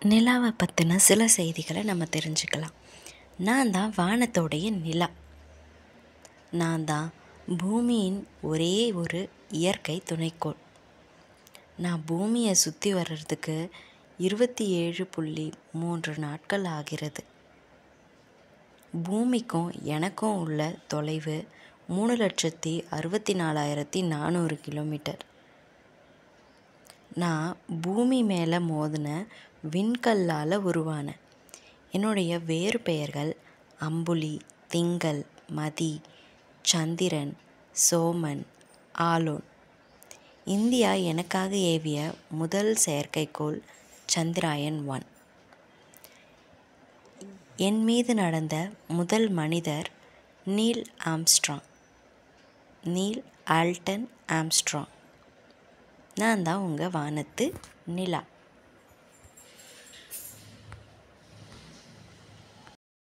நிலாவை பற்றின சில செய்திகளை நம்ம தெரிஞ்சுக்கலாம் நான் தான் வானத்தோடைய நிலா நான் தான் பூமியின் ஒரே ஒரு இயற்கை துணைக்கோள் நான் பூமியை சுற்றி வர்றதுக்கு இருபத்தி ஏழு புள்ளி மூன்று நாட்கள் ஆகிறது பூமிக்கும் எனக்கும் உள்ள தொலைவு மூணு லட்சத்தி அறுபத்தி நாலாயிரத்தி நானூறு கிலோமீட்டர் நான் பூமி மேலே மோதின விண்கல்லால் உருவானேன் என்னுடைய வேறு பெயர்கள் அம்புலி திங்கள் மதி சந்திரன் சோமன் ஆலோன் இந்தியா எனக்காக ஏவிய முதல் செயற்கைக்கோள் சந்திராயன் ஒன் என் மீது நடந்த முதல் மனிதர் Neil Armstrong Neil Alden Armstrong நான் தான் உங்கள் வானத்து நிலா